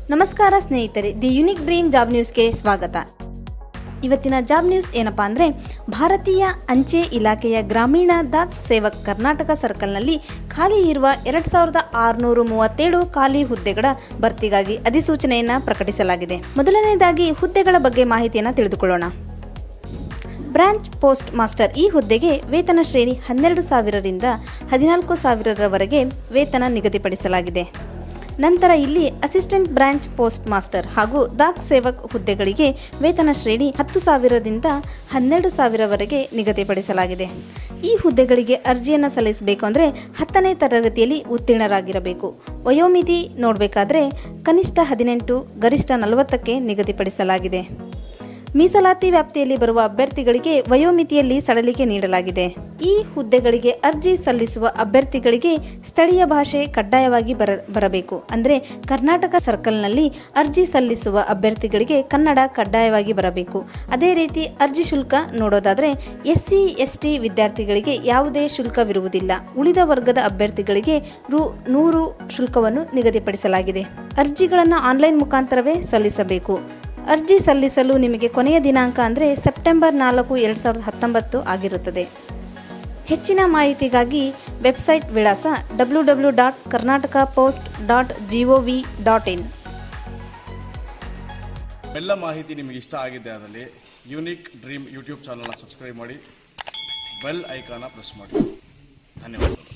ನಮಸ್ಕಾರ ಸ್ನೇಹಿತರೆ the unique dream job ನ್ಯೂಸ್ಗೆ ಸ್ವಾಗತ ಇವತ್ತಿನ ಜಾಬ್ ನ್ಯೂಸ್ ಏನಪ್ಪಾ ಅಂದರೆ ಭಾರತೀಯ ಅಂಚೆ ಇಲಾಖೆಯ ಗ್ರಾಮೀಣ ಡಾಕ್ ಸೇವಕ್ ಕರ್ನಾಟಕ ಸರ್ಕಲ್ನಲ್ಲಿ ಖಾಲಿ ಇರುವ ಎರಡು ಸಾವಿರದ ಆರುನೂರು ಮೂವತ್ತೇಳು ಖಾಲಿ ಹುದ್ದೆಗಳ ಭರ್ತಿಗಾಗಿ ಅಧಿಸೂಚನೆಯನ್ನು ಪ್ರಕಟಿಸಲಾಗಿದೆ ಮೊದಲನೇದಾಗಿ ಹುದ್ದೆಗಳ ಬಗ್ಗೆ ಮಾಹಿತಿಯನ್ನು ತಿಳಿದುಕೊಳ್ಳೋಣ ಬ್ರಾಂಚ್ ಪೋಸ್ಟ್ ಮಾಸ್ಟರ್ ಈ ಹುದ್ದೆಗೆ ವೇತನ ಶ್ರೇಣಿ ಹನ್ನೆರಡು ಸಾವಿರರಿಂದ ಹದಿನಾಲ್ಕು ಸಾವಿರರವರೆಗೆ ವೇತನ ನಿಗದಿಪಡಿಸಲಾಗಿದೆ ನಂತರ ಇಲ್ಲಿ ಅಸಿಸ್ಟೆಂಟ್ ಬ್ರಾಂಚ್ ಪೋಸ್ಟ್ ಮಾಸ್ಟರ್ ಹಾಗೂ ದಾಕ್ ಸೇವಕ್ ಹುದ್ದೆಗಳಿಗೆ ವೇತನ ಶ್ರೇಣಿ ಹತ್ತು ಸಾವಿರದಿಂದ ಹನ್ನೆರಡು ಸಾವಿರವರೆಗೆ ನಿಗದಿಪಡಿಸಲಾಗಿದೆ ಈ ಹುದ್ದೆಗಳಿಗೆ ಅರ್ಜಿಯನ್ನು ಸಲ್ಲಿಸಬೇಕು ಅಂದರೆ ಹತ್ತನೇ ತರಗತಿಯಲ್ಲಿ ಉತ್ತೀರ್ಣರಾಗಿರಬೇಕು ವಯೋಮಿತಿ ನೋಡಬೇಕಾದ್ರೆ ಕನಿಷ್ಠ ಹದಿನೆಂಟು ಗರಿಷ್ಠ ನಲವತ್ತಕ್ಕೆ ನಿಗದಿಪಡಿಸಲಾಗಿದೆ ಮೀಸಲಾತಿ ವ್ಯಾಪ್ತಿಯಲ್ಲಿ ಬರುವ ಅಭ್ಯರ್ಥಿಗಳಿಗೆ ವಯೋಮಿತಿಯಲ್ಲಿ ಸಡಲಿಕೆ ನೀಡಲಾಗಿದೆ ಈ ಹುದ್ದೆಗಳಿಗೆ ಅರ್ಜಿ ಸಲ್ಲಿಸುವ ಅಭ್ಯರ್ಥಿಗಳಿಗೆ ಸ್ಥಳೀಯ ಭಾಷೆ ಕಡ್ಡಾಯವಾಗಿ ಬರ ಬರಬೇಕು ಅಂದರೆ ಕರ್ನಾಟಕ ಸರ್ಕಲ್ನಲ್ಲಿ ಅರ್ಜಿ ಸಲ್ಲಿಸುವ ಅಭ್ಯರ್ಥಿಗಳಿಗೆ ಕನ್ನಡ ಕಡ್ಡಾಯವಾಗಿ ಬರಬೇಕು ಅದೇ ರೀತಿ ಅರ್ಜಿ ಶುಲ್ಕ ನೋಡೋದಾದರೆ ಎಸ್ ಸಿ ಎಸ್ ಟಿ ವಿದ್ಯಾರ್ಥಿಗಳಿಗೆ ಯಾವುದೇ ಶುಲ್ಕವಿರುವುದಿಲ್ಲ ಉಳಿದ ವರ್ಗದ ಅಭ್ಯರ್ಥಿಗಳಿಗೆ ರು ನೂರು ಶುಲ್ಕವನ್ನು ನಿಗದಿಪಡಿಸಲಾಗಿದೆ ಅರ್ಜಿಗಳನ್ನು ಆನ್ಲೈನ್ ಮುಖಾಂತರವೇ ಸಲ್ಲಿಸಬೇಕು ಅರ್ಜಿ ಸಲ್ಲಿಸಲು ನಿಮಗೆ ಕೊನೆಯ ದಿನಾಂಕ ಅಂದರೆ ಸೆಪ್ಟೆಂಬರ್ ನಾಲ್ಕು ಎರಡು ಸಾವಿರದ ಹತ್ತೊಂಬತ್ತು ಆಗಿರುತ್ತದೆ ಹೆಚ್ಚಿನ ಮಾಹಿತಿಗಾಗಿ ವೆಬ್ಸೈಟ್ ವಿಳಾಸ W W dot Karnataka post dot G O V dot in ಎಲ್ಲ ಮಾಹಿತಿ ನಿಮಗೆ ಇಷ್ಟ ಆಗಿದೆ ಅದರಲ್ಲಿ ಯೂನಿಕ್ ಡ್ರೀಮ್ ಯೂಟ್ಯೂಬ್ ಚಾನಲ್ನ ಸಬ್ಸ್ಕ್ರೈಬ್ ಮಾಡಿ ಬೆಲ್ ಐಕಾನ ಪ್ರೆಸ್ ಮಾಡಿ ಧನ್ಯವಾದಗಳು